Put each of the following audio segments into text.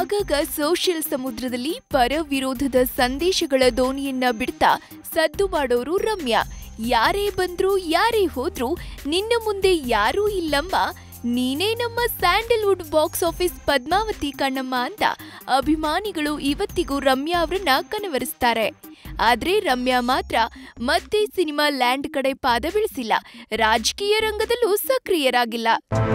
ಆಗಾಗ ಸೋಷಿಯಲ್ ಸಮುದ್ರದಲ್ಲಿ ಪರ ವಿರೋಧದ ಸಂದೇಶಗಳ ದೋಣಿಯನ್ನ ಬಿಡ್ತಾ ಸದ್ದು ಮಾಡೋರು ರಮ್ಯಾ ಯಾರೇ ಬಂದ್ರು ಯಾರೇ ಹೋದ್ರು ನಿನ್ನ ಮುಂದೆ ಯಾರೂ ಇಲ್ಲಮ್ಮ ನೀನೇ ನಮ್ಮ sandalwood box office Padmavathi Kannamma ಅಂತ ಅಭಿಮಾನಿಗಳು ಇವತ್ತಿಗೂ ರಮ್ಯಾ ಅವರನ್ನ ಕನವರಿಸ್ತಾರೆ ಆದ್ರೆ ರಮ್ಯಾ ಮಾತ್ರ ಮತ್ತೆ ಸಿನಿಮಾ ಲ್ಯಾಂಡ್ ಕಡೆ ಪಾದ ಬೆಳೆಸಿಲ್ಲ ರಾಜಕೀಯ ರಂಗದಲ್ಲೂ ಸಕ್ರಿಯರಾಗಿಲ್ಲ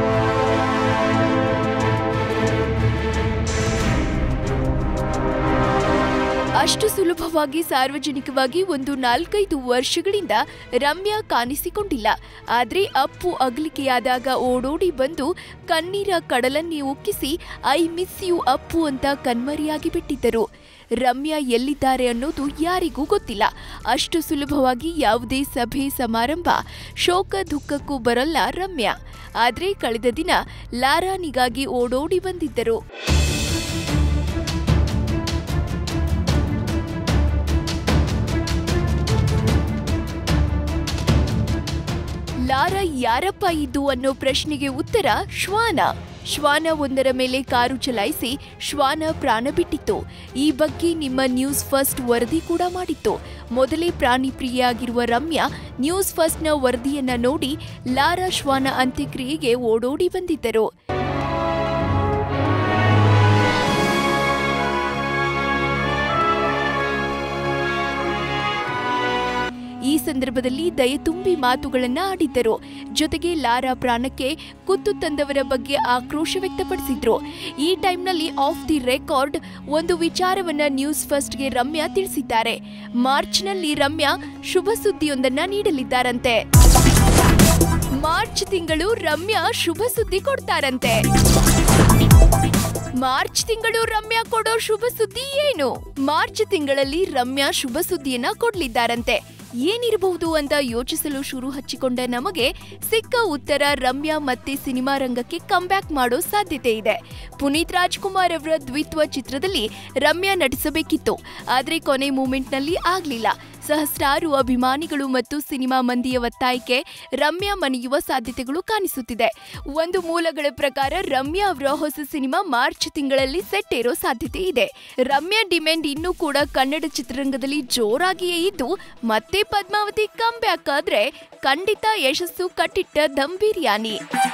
ಅಷ್ಟು ಸುಲಭವಾಗಿ ಸಾರ್ವಜನಿಕವಾಗಿ ಒಂದು ನಾಲ್ಕೈದು ವರ್ಷಗಳಿಂದ ರಮ್ಯಾ ಕಾಣಿಸಿಕೊಂಡಿಲ್ಲ ಆದ್ರೆ ಅಪ್ಪು ಅಗಲಿಕೆಯಾದಾಗ ಓಡೋಡಿ ಬಂದು ಕಣ್ಣೀರ ಕಡಲನ್ನೇ ಉಕ್ಕಿಸಿ ಐ ಮಿಸ್ ಯು ಅಪ್ಪು ಅಂತ ಕಣ್ಮರಿಯಾಗಿ ಬಿಟ್ಟಿದ್ದರು ರಮ್ಯಾ ಎಲ್ಲಿದ್ದಾರೆ ಅನ್ನೋದು ಯಾರಿಗೂ ಗೊತ್ತಿಲ್ಲ ಅಷ್ಟು ಸುಲಭವಾಗಿ ಯಾವುದೇ ಸಭೆ ಸಮಾರಂಭ ಶೋಕ ದುಃಖಕ್ಕೂ ಬರಲ್ಲ ರಮ್ಯಾ ಆದ್ರೆ ಕಳೆದ ದಿನ ಲಾರಾನಿಗಾಗಿ ಓಡೋಡಿ ಬಂದಿದ್ದರು ಲಾರ ಯಾರಪ್ಪ ಇದ್ದು ಅನ್ನೋ ಪ್ರಶ್ನೆಗೆ ಉತ್ತರ ಶ್ವಾನ ಶ್ವಾನ ಒಂದರ ಮೇಲೆ ಕಾರು ಚಲಾಯಿಸಿ ಶ್ವಾನ ಪ್ರಾಣ ಬಿಟ್ಟಿತ್ತು ಈ ಬಗ್ಗೆ ನಿಮ್ಮ ನ್ಯೂಸ್ ಫಸ್ಟ್ ವರದಿ ಕೂಡ ಮಾಡಿತ್ತು ಮೊದಲೇ ಪ್ರಾಣಿ ಪ್ರಿಯೆಯಾಗಿರುವ ರಮ್ಯಾ ನ್ಯೂಸ್ ಫಸ್ಟ್ನ ವರದಿಯನ್ನ ನೋಡಿ ಲಾರಾ ಶ್ವಾನ ಅಂತ್ಯಕ್ರಿಯೆಗೆ ಓಡೋಡಿ ಬಂದಿದ್ದರು ಈ ಸಂದರ್ಭದಲ್ಲಿ ದಯತುಂಬಿ ಮಾತುಗಳನ್ನ ಆಡಿದ್ದರು ಜೊತೆಗೆ ಲಾರಾ ಪ್ರಾಣಕ್ಕೆ ಕುತ್ತು ತಂದವರ ಬಗ್ಗೆ ಆಕ್ರೋಶ ವ್ಯಕ್ತಪಡಿಸಿದ್ರು ಈ ಟೈಮ್ನಲ್ಲಿ ಆಫ್ ದಿ ರೆಕಾರ್ಡ್ ಒಂದು ವಿಚಾರವನ್ನ ನ್ಯೂಸ್ ಫಸ್ಟ್ಗೆ ರಮ್ಯಾ ತಿಳಿಸಿದ್ದಾರೆ ಮಾರ್ಚ್ನಲ್ಲಿ ರಮ್ಯಾ ಶುಭ ಸುದ್ದಿಯೊಂದನ್ನ ನೀಡಲಿದ್ದಾರಂತೆ ಮಾರ್ಚ್ ತಿಂಗಳು ರಮ್ಯಾ ಶುಭ ಸುದ್ದಿ ಕೊಡ್ತಾರಂತೆ ಮಾರ್ಚ್ ತಿಂಗಳು ರಮ್ಯಾ ಕೊಡೋ ಶುಭ ಸುದ್ದಿ ಏನು ಮಾರ್ಚ್ ತಿಂಗಳಲ್ಲಿ ರಮ್ಯಾ ಶುಭ ಸುದ್ದಿಯನ್ನ ಕೊಡ್ಲಿದ್ದಾರಂತೆ ಏನಿರಬಹುದು ಅಂತ ಯೋಚಿಸಲು ಶುರು ಹಚ್ಚಿಕೊಂಡ ನಮಗೆ ಸಿಕ್ಕ ಉತ್ತರ ರಮ್ಯಾ ಮತ್ತೆ ಸಿನಿಮಾ ರಂಗಕ್ಕೆ ಕಂಬ್ಯಾಕ್ ಮಾಡೋ ಸಾಧ್ಯತೆ ಇದೆ ಪುನೀತ್ ರಾಜ್ಕುಮಾರ್ ಅವರ ದ್ವಿತ್ವ ಚಿತ್ರದಲ್ಲಿ ರಮ್ಯಾ ನಟಿಸಬೇಕಿತ್ತು ಆದ್ರೆ ಕೊನೆ ಮೂಮೆಂಟ್ನಲ್ಲಿ ಆಗ್ಲಿಲ್ಲ ಸಹಸ್ರಾರು ಅಭಿಮಾನಿಗಳು ಮತ್ತು ಸಿನಿಮಾ ಮಂದಿಯ ಒತ್ತಾಯಕ್ಕೆ ರಮ್ಯಾ ಮನೆಯುವ ಸಾಧ್ಯತೆಗಳು ಕಾಣಿಸುತ್ತಿದೆ ಒಂದು ಮೂಲಗಳ ಪ್ರಕಾರ ರಮ್ಯಾ ಅವರ ಹೊಸ ಸಿನಿಮಾ ಮಾರ್ಚ್ ತಿಂಗಳಲ್ಲಿ ಸೆಟ್ ಏರೋ ಸಾಧ್ಯತೆ ಇದೆ ರಮ್ಯಾ ಡಿಮ್ಯಾಂಡ್ ಇನ್ನೂ ಕೂಡ ಕನ್ನಡ ಚಿತ್ರರಂಗದಲ್ಲಿ ಜೋರಾಗಿಯೇ ಇದ್ದು ಮತ್ತೆ ಪದ್ಮಾವತಿ ಕಮ್ ಬ್ಯಾಕ್ ಆದ್ರೆ ಖಂಡಿತ ಯಶಸ್ಸು ಕಟ್ಟಿಟ್ಟ ದಮ್ ಬಿರಿಯಾನಿ